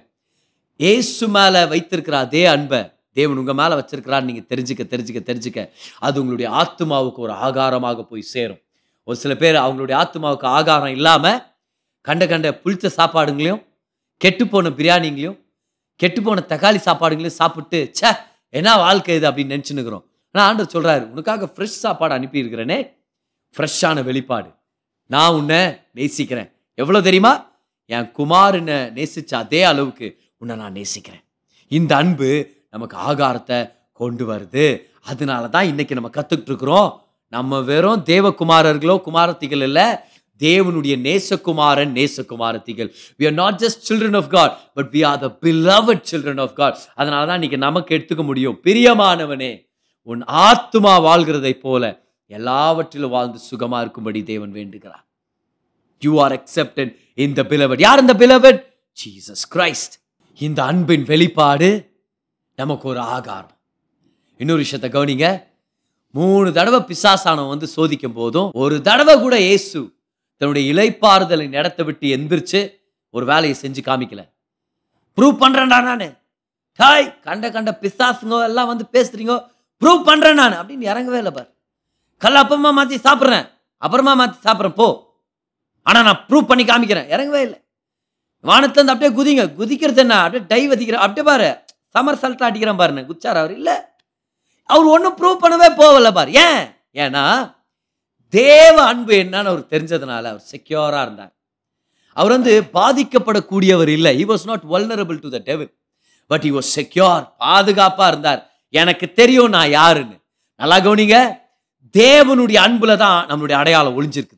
ஏசு மேலே வைத்திருக்கிற அதே அன்பை தேவன் உங்கள் மேலே வச்சிருக்கிறார் நீங்கள் தெரிஞ்சுக்க தெரிஞ்சுக்க தெரிஞ்சுக்க அது உங்களுடைய ஆத்மாவுக்கு ஒரு ஆகாரமாக போய் சேரும் ஒரு சில பேர் அவங்களுடைய ஆத்மாவுக்கு ஆகாரம் இல்லாமல் கண்ட கண்ட புளித்த சாப்பாடுங்களையும் கெட்டுப்போன பிரியாணிங்களையும் கெட்டுப்போன தக்காளி சாப்பாடுங்களையும் சாப்பிட்டு ச்சே என்ன வாழ்க்கை இது அப்படின்னு நினச்சினுக்கிறோம் ஆனால் ஆண்டவர் சொல்கிறாரு உனக்காக ஃப்ரெஷ் சாப்பாடு அனுப்பியிருக்கிறேனே ஃப்ரெஷ்ஷான வெளிப்பாடு நான் உன்னை நேசிக்கிறேன் எவ்வளோ தெரியுமா என் குமாரனை நேசிச்ச அதே அளவுக்கு உன்னை நான் நேசிக்கிறேன் இந்த அன்பு நமக்கு ஆகாரத்தை கொண்டு வருது அதனால தான் இன்னைக்கு நம்ம கற்றுக்கிட்டு இருக்கிறோம் நம்ம வெறும் தேவகுமாரர்களோ குமாரத்திகள் இல்லை தேவனுடைய நேசகுமாரன் நேசகுமாரத்திகள் we are not just children of god but we are the beloved children of god அதனால தான் இன்னைக்கு நமக்கு எடுத்துக்க முடியும் பிரியமானவனே உன் ஆத்துமா வாழ்கிறதைப் போல எல்லாவற்றிலும் வாழ்ந்து சுகமா இருக்கும்படி தேவன் வேண்டுகிறார் you are accepted in the beloved யார் இந்த பிலவட் ஜீசஸ் கிரைஸ்ட் இந்த அன்பின் வெளிப்பாடு நமக்கு ஒரு ஆகாரம் இன்னொரு விஷயத்தை கவனிங்க மூணு தடவை பிசாசானம் வந்து சோதிக்கும் போதும் ஒரு தடவை கூட இயேசு தன்னுடைய இலைப்பாறுதலை நடத்த விட்டு எந்திரிச்சு ஒரு வேலையை செஞ்சு காமிக்கல ப்ரூவ் பண்றேன்டா நான் ஹாய் கண்ட கண்ட பிசாசுங்க எல்லாம் வந்து பேசுறீங்க ப்ரூவ் பண்றேன் நான் அப்படின்னு இறங்கவே இல்லை பார் கல்ல அப்பமா மாத்தி சாப்பிட்றேன் அப்புறமா மாத்தி சாப்பிட்றேன் போ ஆனா நான் ப்ரூவ் பண்ணி காமிக்கிறேன் இறங்கவே இல்லை வானத்துலேருந்து அப்படியே குதிங்க குதிக்கிறது என்ன அப்படியே டை வதிக்கிற அப்படியே பாரு சமர் சல்ட்டா அடிக்கிறான் பாருங்க குச்சார் அவர் இல்லை அவர் ஒன்றும் ப்ரூவ் பண்ணவே போகல பாரு ஏன் ஏன்னா தேவ அன்பு என்னன்னு அவர் தெரிஞ்சதுனால அவர் செக்யூராக இருந்தார் அவர் வந்து பாதிக்கப்படக்கூடியவர் இல்லை he was not vulnerable to the devil but he was secure பாதுகாப்பாக இருந்தார் எனக்கு தெரியும் நான் யாருன்னு நல்லா கவனிங்க தேவனுடைய அன்புல தான் நம்மளுடைய அடையாளம் ஒளிஞ்சிருக்குது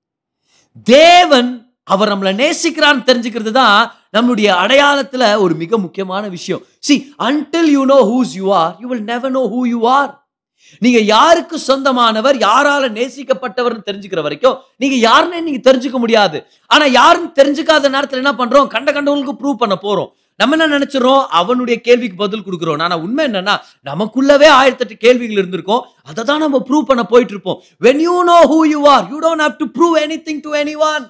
தேவன் அவர் நம்மளை நேசிக்கிறான்னு தெரிஞ்சுக்கிறது தான் நம்மளுடைய அடையாளத்துல ஒரு மிக முக்கியமான விஷயம் see until you know whose you are you will never know who you are நீங்க யாருக்கு சொந்தமானவர் யாரால நேசிக்கப்பட்டவர்னு தெரிஞ்சுக்கிற வரைக்கும் நீங்க யாருன்னு நீங்க தெரிஞ்சுக்க முடியாது ஆனா யாருன்னு தெரிஞ்சுக்காத நேரத்துல என்ன பண்றோம் கண்ட கண்டவங்களுக்கு ப்ரூவ் பண்ண போறோம் நம்ம என்ன நினைச்சிரோம் அவனுடைய கேள்விக்கு பதில் கொடுக்குறோம் ஆனா உண்மை என்னன்னா நமக்குள்ளவே ஆயிரத்தெட்டு கேள்விகள் இருந்திருக்கும் அதை தான் நம்ம ப்ரூவ் பண்ண போயிட்டு இருப்போம் when you know who you are you don't have to prove anything to anyone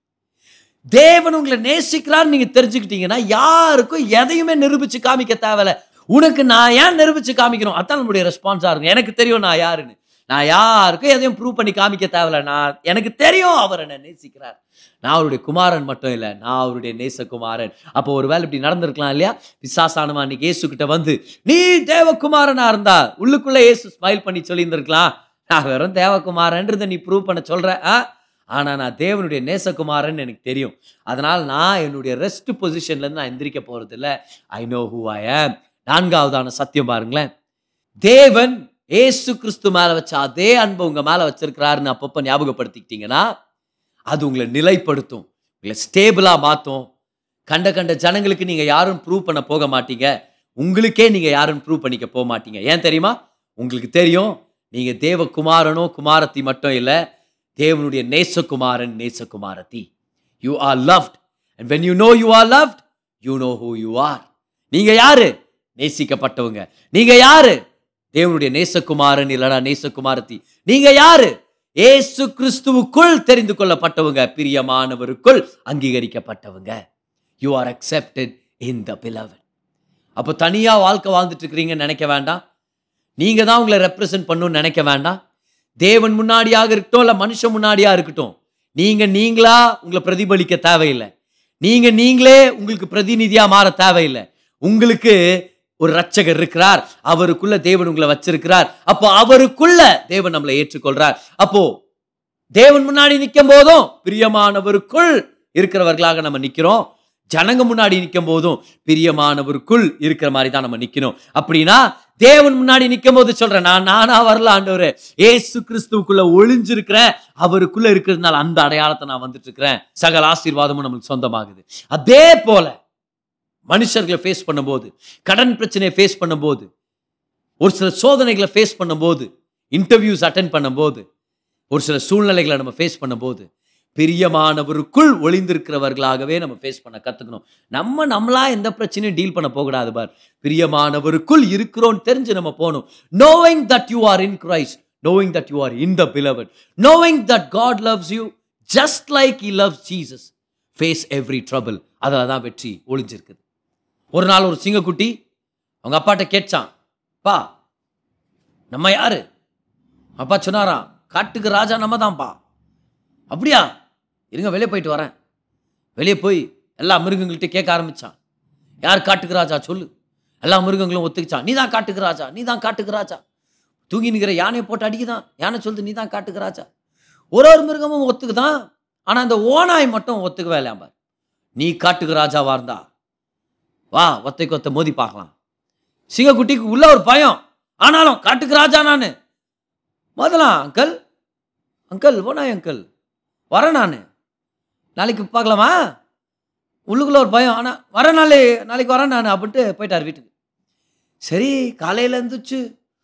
தேவன் உங்களை நேசிக்கிறார் நீங்க தெரிஞ்சுக்கிட்டீங்கன்னா யாருக்கும் எதையுமே நிரூபிச்சு காமிக்க தேவையில்ல உனக்கு நான் ஏன் நிரூபிச்சு காமிக்கணும் அதான் நம்மளுடைய ரெஸ்பான்ஸா இருக்கும் எனக்கு தெரியும் நான் யாருன்னு நான் யாருக்கும் எதையும் ப்ரூவ் பண்ணி காமிக்க தேவையில்ல நான் எனக்கு தெரியும் அவர் என்ன நேசிக்கிறார் நான் அவருடைய குமாரன் மட்டும் இல்லை நான் அவருடைய நேசகுமாரன் அப்போ ஒரு வேலை இப்படி நடந்திருக்கலாம் இல்லையா பிசாசானவன் அன்னைக்கு இயேசு கிட்ட வந்து நீ தேவகுமாரனா இருந்தா உள்ளுக்குள்ள இயேசு ஸ்மைல் பண்ணி சொல்லியிருந்திருக்கலாம் நான் வெறும் தேவகுமாரன்றதை நீ ப்ரூவ் பண்ண சொல்ற ஆ ஆனா நான் தேவனுடைய நேசகுமாரன் எனக்கு தெரியும் அதனால் நான் என்னுடைய ரெஸ்ட் பொசிஷன்ல இருந்து நான் எந்திரிக்க போறது இல்லை ஐ நோ ஹூ ஐ ஆம் நான்காவதான சத்தியம் பாருங்களேன் தேவன் ஏசு கிறிஸ்து மேல வச்ச அதே அன்பை உங்க மேல வச்சிருக்கிறாருன்னு அப்பப்போ ஞாபகப்படுத்திக்கிட்டீங்கன்னா அது உங்களை நிலைப்படுத்தும் உங்களை ஸ்டேபிளா மாத்தும் கண்ட கண்ட ஜனங்களுக்கு நீங்க யாரும் ப்ரூவ் பண்ண போக மாட்டீங்க உங்களுக்கே நீங்க யாரும் ப்ரூவ் பண்ணிக்க போக மாட்டீங்க ஏன் தெரியுமா உங்களுக்கு தெரியும் நீங்க தேவகுமாரனோ குமாரத்தி மட்டும் இல்லை தேவனுடைய நேசகுமாரன் நேசகுமாரத்தி you are loved and when you know you are loved you know who you are நீங்க யாரு நேசிக்கப்பட்டவங்க நீங்க யாரு தேவனுடைய நேசகுமாரன் இல்லடா நேசகுமாரத்தி நீங்க யாரு ஏசு கிறிஸ்துவுக்குள் தெரிந்து கொள்ளப்பட்டவங்க பிரியமானவருக்குள் அங்கீகரிக்கப்பட்டவங்க you are accepted in the beloved அப்போ தனியா வாழ்க்கை வாழ்ந்துட்டு இருக்கிறீங்கன்னு நினைக்க வேண்டாம் நீங்க தான் உங்களை ரெப்ரசன்ட் பண்ணணும்னு நினைக்க வேண்டாம் தேவன் முன்னாடியாக இருக்கட்டும் இல்லை மனுஷன் முன்னாடியா இருக்கட்டும் நீங்க நீங்களா உங்களை பிரதிபலிக்க தேவையில்லை நீங்க நீங்களே உங்களுக்கு பிரதிநிதியா மாற தேவையில்லை உங்களுக்கு ஒரு ரட்சகர் இருக்கிறார் அவருக்குள்ள தேவன் உங்களை வச்சிருக்கிறார் அப்போ அவருக்குள்ள தேவன் நம்மளை ஏற்றுக்கொள்றார் அப்போ தேவன் முன்னாடி நிற்கும் போதும் பிரியமானவருக்குள் இருக்கிறவர்களாக நம்ம நிக்கிறோம் ஜனங்க முன்னாடி நிற்கும் போதும் பிரியமானவருக்குள் இருக்கிற மாதிரி தான் நம்ம நிக்கணும் அப்படின்னா தேவன் முன்னாடி நிற்கும் போது சொல்றேன் நான் நானா வரல ஆண்டவரே ஏசு கிறிஸ்துவுக்குள்ள ஒளிஞ்சிருக்கிறேன் அவருக்குள்ள இருக்கிறதுனால அந்த அடையாளத்தை நான் வந்துட்டு இருக்கிறேன் சகல ஆசீர்வாதமும் நம்மளுக்கு சொந்தமாகுது அதே போல மனுஷர்களை ஃபேஸ் பண்ணும்போது கடன் பிரச்சனையை ஃபேஸ் பண்ணும்போது ஒரு சில சோதனைகளை ஃபேஸ் பண்ணும்போது இன்டர்வியூஸ் அட்டன் பண்ணும்போது ஒரு சில சூழ்நிலைகளை நம்ம ஃபேஸ் பண்ணும்போது பிரியமானவருக்குள் ஒளிந்திருக்கிறவர்களாகவே நம்ம ஃபேஸ் பண்ண கற்றுக்கணும் நம்ம நம்மளா எந்த பிரச்சனையும் டீல் பண்ண போகக்கூடாது பார் பிரியமானவருக்குள் இருக்கிறோன்னு தெரிஞ்சு நம்ம போகணும் knowing that you are in Christ knowing that you are in the beloved knowing that God loves you just like he loves Jesus face every trouble அதில் தான் வெற்றி ஒளிஞ்சிருக்குது ஒரு நாள் ஒரு சிங்கக்குட்டி அவங்க அப்பாட்ட கேட்டான் பா நம்ம யாரு அப்பா சொன்னாராம் காட்டுக்கு ராஜா நம்ம தான்ப்பா அப்படியா இருங்க வெளியே போயிட்டு வரேன் வெளியே போய் எல்லா மிருகங்கள்கிட்ட கேட்க ஆரம்பிச்சான் யார் காட்டுக்கு ராஜா சொல்லு எல்லா மிருகங்களும் ஒத்துக்கிச்சான் நீ தான் காட்டுக்கு ராஜா நீ தான் காட்டுக்கு ராஜா தூங்கி நிற்கிற யானையை போட்டு அடிக்குதான் யானை சொல்லுது நீ தான் காட்டுக்கு ராஜா ஒரு ஒரு மிருகமும் ஒத்துக்குதான் ஆனால் அந்த ஓனாய் மட்டும் ஒத்துக்கவே இல்லையா பார் நீ காட்டுக்கு ராஜாவா இருந்தா வா ஒத்தைக்கு ஒத்த மோதி பார்க்கலாம் சிங்கக்குட்டிக்கு உள்ள ஒரு பயம் ஆனாலும் காட்டுக்கு ராஜா நான் முதலாம் அங்கிள் அங்கிள் ஓனாய் அங்கிள் வரேன் நான் நாளைக்கு பார்க்கலாமா உள்ளுக்குள்ள ஒரு பயம் ஆனால் வர நாளே நாளைக்கு வரேன் நான் அப்படின்ட்டு போயிட்டார் வீட்டுக்கு சரி காலையில் இருந்துச்சு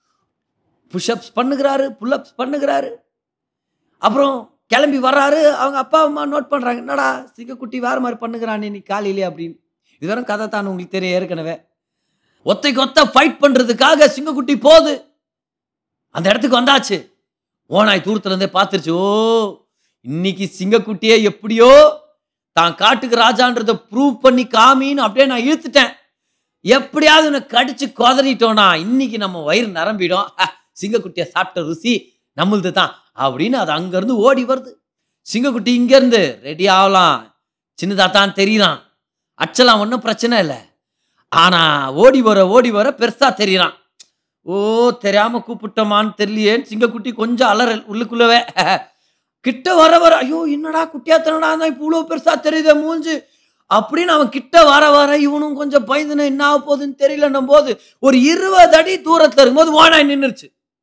புஷ்அப்ஸ் பண்ணுகிறாரு புல்லப்ஸ் பண்ணுகிறாரு அப்புறம் கிளம்பி வர்றாரு அவங்க அப்பா அம்மா நோட் பண்ணுறாங்க என்னடா சிங்கக்குட்டி வேறு மாதிரி பண்ணுகிறான் நீ காலையிலே அப்படின்னு இது வெறும் கதை தான் உங்களுக்கு தெரியும் ஏற்கனவே ஒத்தைக்கு ஒத்த ஃபைட் பண்ணுறதுக்காக சிங்கக்குட்டி போகுது அந்த இடத்துக்கு வந்தாச்சு ஓனாய் தூரத்துல இருந்தே பார்த்துருச்சு ஓ இன்னைக்கு சிங்கக்குட்டியே எப்படியோ தான் காட்டுக்கு ராஜான்றதை ப்ரூவ் பண்ணி காமின்னு அப்படியே நான் இழுத்துட்டேன் எப்படியாவது உன்னை கடிச்சு கொதறிட்டோனா இன்னைக்கு நம்ம வயிறு நிரம்பிடும் ஹ, சிங்கக்குட்டியை சாப்பிட்ட ருசி நம்மளுது தான் அப்படின்னு அது அங்கேருந்து ஓடி வருது சிங்கக்குட்டி இங்கேருந்து ரெடி ஆகலாம் சின்னதாக தான் தெரியலாம் அச்சலாம் ஒன்றும் பிரச்சனை இல்லை ஆனா ஓடி வர ஓடி வர பெருசா தெரியறான் ஓ தெரியாம கூப்பிட்டோமான்னு தெரியலையேன்னு சிங்கக்குட்டி கொஞ்சம் அலறல் உள்ளுக்குள்ளவே கிட்ட வர வர ஐயோ என்னடா குட்டியா தனடா தான் இப்போ இவ்வளோ பெருசா தெரியுதே மூஞ்சு அப்படின்னு அவன் கிட்ட வர வர இவனும் கொஞ்சம் பயந்துன என்ன ஆக போகுதுன்னு தெரியலன்னும் போது ஒரு இருபது அடி தூரத்துல இருக்கும்போது வானாய் நின்றுச்சு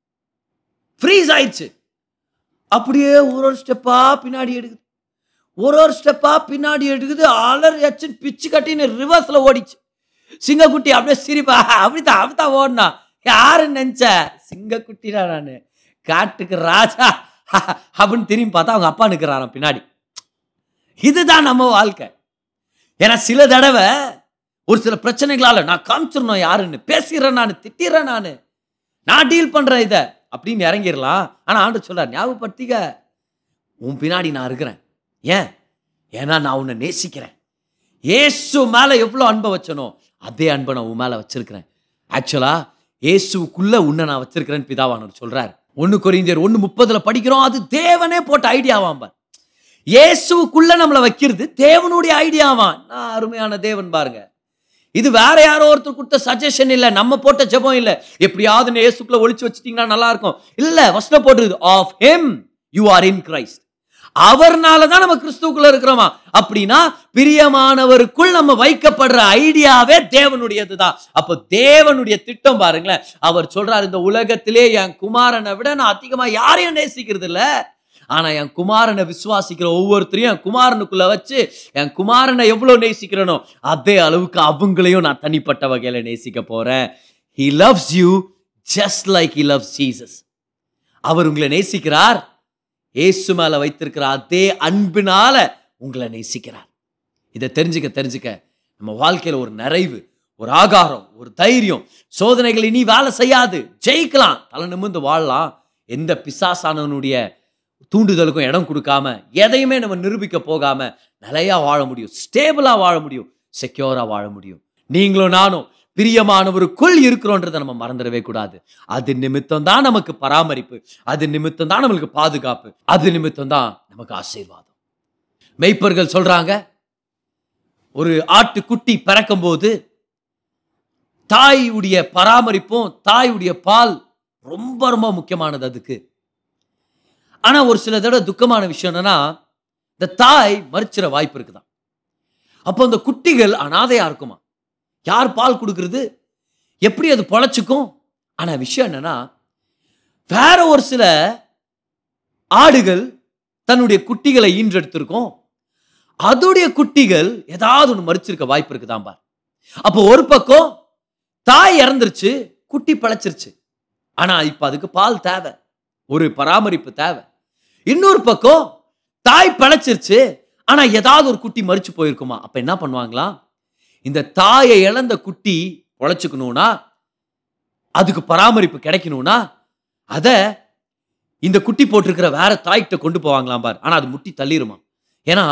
ஃப்ரீஸ் ஆயிடுச்சு அப்படியே ஒரு ஒரு ஸ்டெப்பா பின்னாடி எடுக்குது ஒரு ஒரு ஸ்டெப்பா பின்னாடி எடுக்குது அலர் எச்சின் பிச்சு கட்டின்னு ரிவர்ஸ்ல ஓடிச்சு சிங்கக்குட்டி அப்படியே சிரிப்பா அப்படித்தான் அப்படித்தான் ஓடினா யாருன்னு நினைச்ச சிங்கக்குட்டிடா நான் காட்டுக்கு ராஜா அப்படின்னு திரும்பி பார்த்தா அவங்க அப்பா நிற்கிறாராம் பின்னாடி இதுதான் நம்ம வாழ்க்கை ஏன்னா சில தடவை ஒரு சில பிரச்சனைகளால நான் காமிச்சிடணும் யாருன்னு பேசிடுறேன் நான் திட்டிடுறேன் நான் நான் டீல் பண்றேன் இதை அப்படின்னு இறங்கிடலாம் ஆனா ஆண்டு சொல்றார் ஞாபகப்படுத்திக்க உன் பின்னாடி நான் இருக்கிறேன் ஏன் ஏன்னா நான் உன்னை நேசிக்கிறேன் இயேசு மேல எவ்வளவு அன்பை வச்சனோ அதே அன்பை நான் உன் மேல வச்சிருக்கிறேன் ஆக்சுவலா இயேசுக்குள்ள உன்னை நான் வச்சிருக்கிறேன்னு பிதாவானவர் சொல்றார் ஒன்னு கொரிந்தியர் ஒன்னு முப்பதுல படிக்கிறோம் அது தேவனே போட்ட ஐடியாவாம் பார் இயேசுக்குள்ள நம்மளை வைக்கிறது தேவனுடைய ஐடியாவான் நான் அருமையான தேவன் பாருங்க இது வேற யாரோ ஒருத்தர் கொடுத்த சஜஷன் இல்ல நம்ம போட்ட ஜெபம் இல்ல எப்படியாவது இயேசுக்குள்ள ஒளிச்சு வச்சிட்டீங்கன்னா நல்லா இருக்கும் இல்ல வசனம் போட்டுருது of him you are in Christ அவர்னால தான் நம்ம கிறிஸ்துவுக்குள்ள இருக்கிறோமா அப்படின்னா பிரியமானவருக்குள் நம்ம வைக்கப்படுற ஐடியாவே தேவனுடையது தான் அப்போ தேவனுடைய திட்டம் பாருங்களேன் அவர் சொல்றார் இந்த உலகத்திலே என் குமாரனை விட நான் அதிகமா யாரையும் நேசிக்கிறது இல்ல ஆனா என் குமாரனை விசுவாசிக்கிற ஒவ்வொருத்தரையும் என் குமாரனுக்குள்ள வச்சு என் குமாரனை எவ்வளவு நேசிக்கிறனோ அதே அளவுக்கு அவங்களையும் நான் தனிப்பட்ட வகையில நேசிக்க போறேன் he loves you just like he loves Jesus அவர் உங்களை நேசிக்கிறார் இயேசு மேல வைத்திருக்கிற அதே அன்பினால உங்களை நேசிக்கிறார் இதை தெரிஞ்சுக்க தெரிஞ்சுக்க நம்ம வாழ்க்கையில ஒரு நிறைவு ஒரு ஆகாரம் ஒரு தைரியம் சோதனைகள் இனி வேலை செய்யாது ஜெயிக்கலாம் தலை நிமிர்ந்து வாழலாம் எந்த பிசாசானவனுடைய தூண்டுதலுக்கும் இடம் கொடுக்காம எதையுமே நம்ம நிரூபிக்க போகாம நிலையா வாழ முடியும் ஸ்டேபிளா வாழ முடியும் செக்யூரா வாழ முடியும் நீங்களும் நானும் பிரியமானவருக்குள் இருக்கிறோன்றதை நம்ம மறந்துடவே கூடாது அது நிமித்தம் தான் நமக்கு பராமரிப்பு அது நிமித்தம் தான் நம்மளுக்கு பாதுகாப்பு அது நிமித்தம் தான் நமக்கு ஆசீர்வாதம் மெய்ப்பர்கள் சொல்றாங்க ஒரு ஆட்டுக்குட்டி பிறக்கும்போது தாயுடைய பராமரிப்பும் தாயுடைய பால் ரொம்ப ரொம்ப முக்கியமானது அதுக்கு ஆனா ஒரு சில தடவை துக்கமான விஷயம் என்னன்னா இந்த தாய் மறிச்சிட வாய்ப்பு இருக்குதான் அப்போ அந்த குட்டிகள் அனாதையா இருக்குமா யார் பால் கொடுக்கறது எப்படி அது பொழைச்சுக்கும் ஆனா விஷயம் என்னன்னா வேற ஒரு சில ஆடுகள் தன்னுடைய குட்டிகளை ஈன்றெடுத்திருக்கும் அதோடைய குட்டிகள் ஏதாவது ஒன்று மறிச்சிருக்க வாய்ப்பு இருக்குதான் பார் அப்போ ஒரு பக்கம் தாய் இறந்துருச்சு குட்டி பிழைச்சிருச்சு ஆனா இப்ப அதுக்கு பால் தேவை ஒரு பராமரிப்பு தேவை இன்னொரு பக்கம் தாய் பிழைச்சிருச்சு ஆனா ஏதாவது ஒரு குட்டி மறிச்சு போயிருக்குமா அப்ப என்ன பண்ணுவாங்களா இந்த தாயை இழந்த குட்டி பொழைச்சுக்கணும்னா அதுக்கு பராமரிப்பு கிடைக்கணும்னா அத இந்த குட்டி போட்டிருக்கிற வேற தாய்கிட்ட கொண்டு போவாங்களாம் பார் ஆனா அது முட்டி தள்ளிருமா ஏன்னா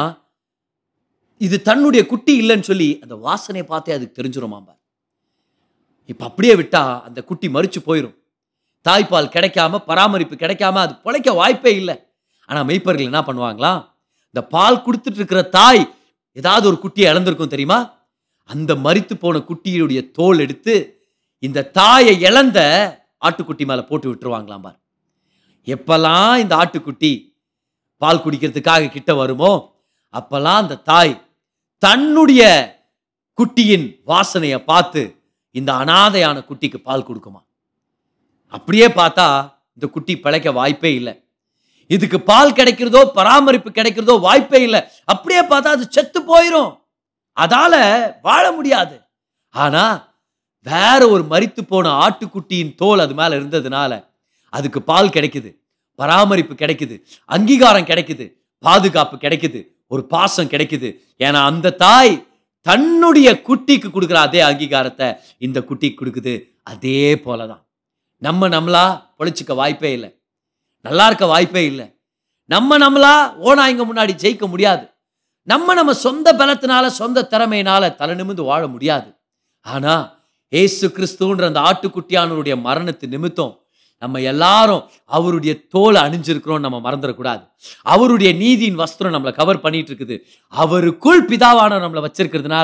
இது தன்னுடைய குட்டி இல்லைன்னு சொல்லி அந்த வாசனையை பார்த்தே அதுக்கு தெரிஞ்சிருமாம் பார் இப்ப அப்படியே விட்டா அந்த குட்டி மறிச்சு போயிடும் தாய்ப்பால் கிடைக்காம பராமரிப்பு கிடைக்காம அது பொழைக்க வாய்ப்பே இல்லை ஆனா மெய்ப்பர்கள் என்ன பண்ணுவாங்களாம் இந்த பால் கொடுத்துட்டு இருக்கிற தாய் ஏதாவது ஒரு குட்டியை இழந்திருக்கும் தெரியுமா அந்த மரித்து போன குட்டியுடைய தோல் எடுத்து இந்த தாயை இழந்த ஆட்டுக்குட்டி மேல போட்டு விட்டுருவாங்களாம் பார் எப்பெல்லாம் இந்த ஆட்டுக்குட்டி பால் குடிக்கிறதுக்காக கிட்ட வருமோ அப்பெல்லாம் அந்த தாய் தன்னுடைய குட்டியின் வாசனையை பார்த்து இந்த அனாதையான குட்டிக்கு பால் கொடுக்குமா அப்படியே பார்த்தா இந்த குட்டி பிழைக்க வாய்ப்பே இல்லை இதுக்கு பால் கிடைக்கிறதோ பராமரிப்பு கிடைக்கிறதோ வாய்ப்பே இல்லை அப்படியே பார்த்தா அது செத்து போயிடும் அதால வாழ முடியாது ஆனா வேற ஒரு மரித்து போன ஆட்டுக்குட்டியின் தோல் அது மேல இருந்ததுனால அதுக்கு பால் கிடைக்குது பராமரிப்பு கிடைக்குது அங்கீகாரம் கிடைக்குது பாதுகாப்பு கிடைக்குது ஒரு பாசம் கிடைக்குது ஏன்னா அந்த தாய் தன்னுடைய குட்டிக்கு கொடுக்குற அதே அங்கீகாரத்தை இந்த குட்டிக்கு கொடுக்குது அதே போலதான் நம்ம நம்மளா பொழைச்சிக்க வாய்ப்பே இல்லை நல்லா இருக்க வாய்ப்பே இல்லை நம்ம நம்மளா ஓனா இங்க முன்னாடி ஜெயிக்க முடியாது நம்ம நம்ம சொந்த பலத்தினால சொந்த திறமையினால தலை நிமிர்ந்து வாழ முடியாது ஆனா ஏசு கிறிஸ்துன்ற அந்த ஆட்டுக்குட்டியானவருடைய மரணத்து நிமித்தம் நம்ம எல்லாரும் அவருடைய தோலை அணிஞ்சிருக்கிறோம் நம்ம மறந்துடக்கூடாது அவருடைய நீதியின் வஸ்திரம் நம்மளை கவர் பண்ணிட்டு இருக்குது அவருக்குள் பிதாவான நம்மளை வச்சிருக்கிறதுனால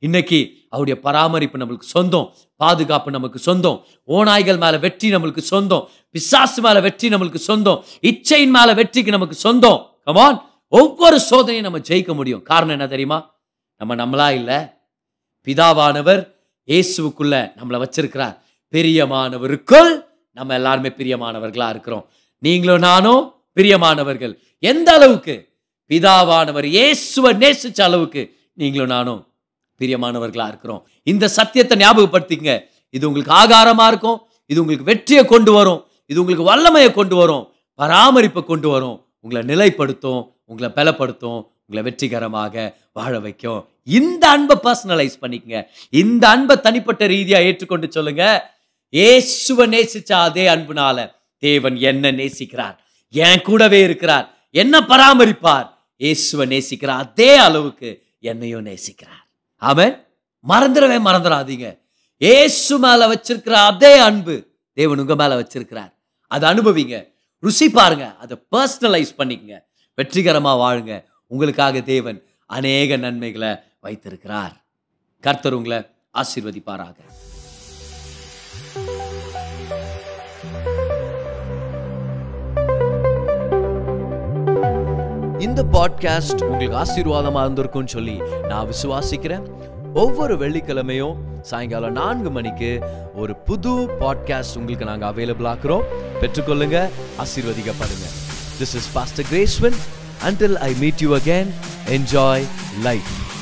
இன்னைக்கு அவருடைய பராமரிப்பு நம்மளுக்கு சொந்தம் பாதுகாப்பு நமக்கு சொந்தம் ஓநாய்கள் மேல வெற்றி நம்மளுக்கு சொந்தம் பிசாசு மேல வெற்றி நம்மளுக்கு சொந்தம் இச்சையின் மேல வெற்றிக்கு நமக்கு சொந்தம் கமான் ஒவ்வொரு சோதனையும் நம்ம ஜெயிக்க முடியும் காரணம் என்ன தெரியுமா நம்ம நம்மளா இல்ல பிதாவானவர் இயேசுவுக்குள்ள நம்மளை வச்சிருக்கிறார் பிரியமானவருக்குள் நம்ம எல்லாருமே பிரியமானவர்களா இருக்கிறோம் நீங்களும் நானும் பிரியமானவர்கள் எந்த அளவுக்கு பிதாவானவர் இயேசுவை நேசிச்ச அளவுக்கு நீங்களும் நானும் பிரியமானவர்களா இருக்கிறோம் இந்த சத்தியத்தை ஞாபகப்படுத்திங்க இது உங்களுக்கு ஆகாரமா இருக்கும் இது உங்களுக்கு வெற்றியை கொண்டு வரும் இது உங்களுக்கு வல்லமையை கொண்டு வரும் பராமரிப்பை கொண்டு வரும் உங்களை நிலைப்படுத்தும் உங்களை பலப்படுத்தும் உங்களை வெற்றிகரமாக வாழ வைக்கும் இந்த அன்பை பர்சனலைஸ் பண்ணிக்கங்க இந்த அன்பை தனிப்பட்ட ரீதியா ஏற்றுக்கொண்டு சொல்லுங்க இயேசுவை நேசிச்ச அதே அன்புனால தேவன் என்ன நேசிக்கிறார் என் கூடவே இருக்கிறார் என்ன பராமரிப்பார் இயேசுவை நேசிக்கிற அதே அளவுக்கு என்னையும் நேசிக்கிறார் ஆமென் மறந்துடவே மறந்துடாதீங்க இயேசு மேல வச்சிருக்கிற அதே அன்பு தேவன் உங்க மேல வச்சிருக்கிறார் அதை அனுபவிங்க ருசி பாருங்க அதை பர்சனலைஸ் பண்ணிக்கங்க வெற்றிகரமா வாழுங்க உங்களுக்காக தேவன் அநேக நன்மைகளை வைத்திருக்கிறார் கர்த்தர் உங்களை ஆசீர்வதிப்பாராக இந்த பாட்காஸ்ட் உங்களுக்கு ஆசீர்வாதமா இருந்திருக்கும்னு சொல்லி நான் விசுவாசிக்கிறேன் ஒவ்வொரு வெள்ளிக்கிழமையும் சாயங்காலம் நான்கு மணிக்கு ஒரு புது பாட்காஸ்ட் உங்களுக்கு நாங்கள் அவைலபிள் ஆக்குறோம் பெற்றுக்கொள்ளுங்க ஆசீர்வதிக்கப்படுங்க திஸ் இஸ் பாஸ்டர் கிரேஸ்வன் until I meet you again, enjoy life.